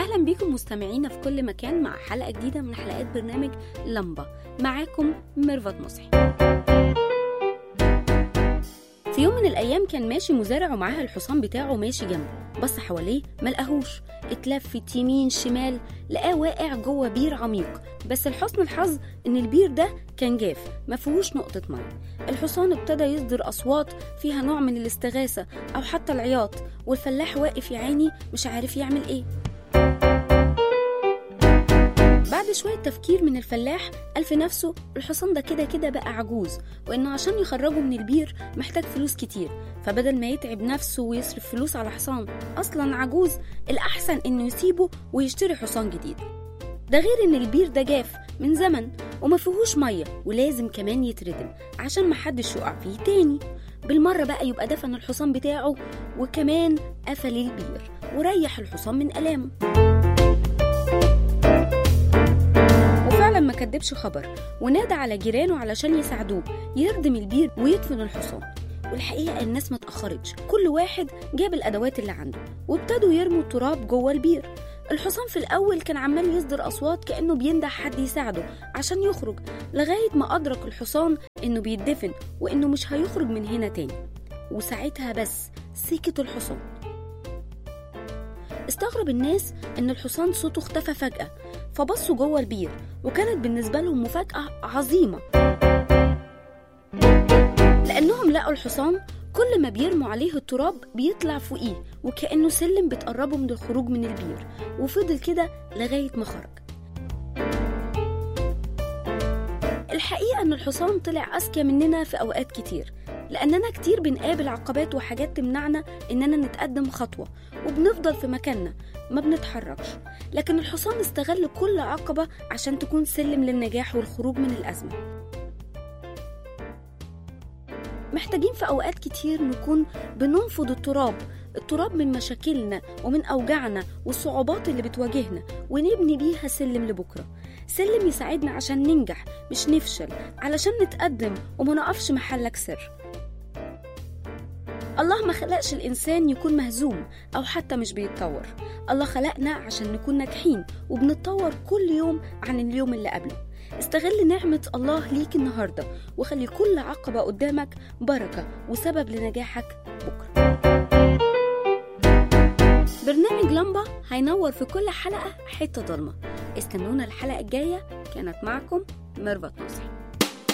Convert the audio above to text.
أهلا بيكم مستمعينا في كل مكان مع حلقة جديدة من حلقات برنامج لمبة معاكم ميرفت مصحي في يوم من الأيام كان ماشي مزارع ومعاه الحصان بتاعه ماشي جنبه بص حواليه ملقاهوش اتلفت يمين شمال لقاه واقع جوه بير عميق بس لحسن الحظ ان البير ده كان جاف ما فيهوش نقطة مية الحصان ابتدى يصدر أصوات فيها نوع من الاستغاثة أو حتى العياط والفلاح واقف يا عيني مش عارف يعمل ايه بعد شوية تفكير من الفلاح قال في نفسه الحصان ده كده كده بقى عجوز وإنه عشان يخرجه من البير محتاج فلوس كتير فبدل ما يتعب نفسه ويصرف فلوس على حصان أصلا عجوز الأحسن إنه يسيبه ويشتري حصان جديد ده غير إن البير ده جاف من زمن وما فيهوش مية ولازم كمان يتردم عشان محدش يقع فيه تاني بالمرة بقى يبقى دفن الحصان بتاعه وكمان قفل البير وريح الحصان من ألامه وفعلا ما كدبش خبر ونادى على جيرانه علشان يساعدوه يردم البير ويدفن الحصان والحقيقة الناس ما اتأخرتش كل واحد جاب الأدوات اللي عنده وابتدوا يرموا التراب جوه البير الحصان في الأول كان عمال يصدر أصوات كأنه بينده حد يساعده عشان يخرج لغاية ما أدرك الحصان إنه بيدفن وإنه مش هيخرج من هنا تاني وساعتها بس سكت الحصان استغرب الناس إن الحصان صوته اختفى فجأة فبصوا جوه البير وكانت بالنسبة لهم مفاجأة عظيمة لأنهم لقوا الحصان كل ما بيرموا عليه التراب بيطلع فوقيه وكأنه سلم بتقربه من الخروج من البير وفضل كده لغاية ما خرج الحقيقة إن الحصان طلع أذكى مننا في أوقات كتير لأننا كتير بنقابل عقبات وحاجات تمنعنا إننا نتقدم خطوة وبنفضل في مكاننا ما بنتحركش لكن الحصان استغل كل عقبة عشان تكون سلم للنجاح والخروج من الأزمة محتاجين في أوقات كتير نكون بننفض التراب التراب من مشاكلنا ومن أوجاعنا والصعوبات اللي بتواجهنا ونبني بيها سلم لبكرة سلم يساعدنا عشان ننجح مش نفشل علشان نتقدم وما نقفش محلك سر الله ما خلقش الإنسان يكون مهزوم أو حتى مش بيتطور الله خلقنا عشان نكون ناجحين وبنتطور كل يوم عن اليوم اللي قبله استغل نعمة الله ليك النهاردة وخلي كل عقبة قدامك بركة وسبب لنجاحك بكرة برنامج لمبة هينور في كل حلقة حتة ضلمة استنونا الحلقة الجاية كانت معكم ميرفت نصر